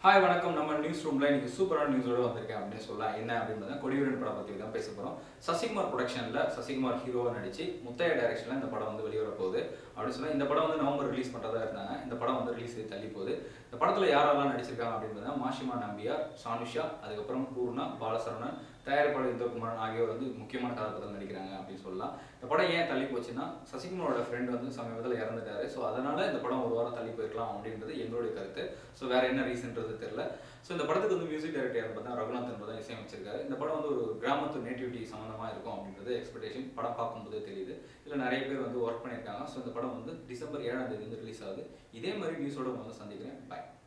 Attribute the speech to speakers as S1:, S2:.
S1: hi வணக்கம் நம்ம news ரூம்ல இன்னைக்கு சூப்பரான நியூஸோட வந்திருக்கேன் அப்படின்னு சொல்லலாம் என்ன அப்படின்னு கொடியுடன் படம் பத்தி தான் பேச போறோம் சசிகுமார் ப்ரொடக்ஷன்ல சசிகுமார் ஹீரோவா நடிச்சு முத்தைய டைரக்ஷன்ல இந்த படம் வந்து வெளிவர போகுது அப்படின்னு சொன்னா இந்த படம் வந்து நவம்பர் ரிலீஸ் பண்றதா இருந்தாங்க இந்த படம் வந்து ரிலீஸ் தள்ளி போகுது இந்த படத்துல யாரெல்லாம் நடிச்சிருக்காங்க அப்படின்னு மாஷிமா நம்பியார் சானுஷா அதுக்கப்புறம் பூர்ணா பாலசரவணன் தயாரிப்பாளர் இந்தகுமாரன் ஆகியோர் வந்து முக்கியமான கதாபாத்திரம் நடிக்கிறாங்க அப்படின்னு சொல்லலாம் இந்த படம் ஏன் தள்ளி போச்சுன்னா சசிகுமாரோட ஃப்ரெண்ட் வந்து சமீபத்தில் இறந்துட்டாரு ஸோ அதனால இந்த படம் ஒரு வாரம் தள்ளி போயிருக்கலாம் அப்படின்றது எங்களுடைய கருத்து ஸோ வேற என்ன ரீசன்றது தெரியல ஸோ இந்த படத்துக்கு வந்து மியூசிக் டைரக்டர் யார் பார்த்தா ரகுநாத் என்பது தான் இசையமைச்சிருக்காரு இந்த படம் வந்து ஒரு கிராமத்து நேட்டிவிட்டி சம்மந்தமாக இருக்கும் அப்படின்றது எக்ஸ்பெக்டேஷன் படம் பார்க்கும்போது தெரியுது இதில் நிறைய பேர் வந்து ஒர்க் பண்ணியிருக்காங்க ஸோ இந்த படம் வந்து டிசம்பர் ஏழாம் தேதி வந்து ரிலீஸ் ஆகுது இதே மாதிரி நியூஸோட வந்து சந்திக்கிறேன் பாய்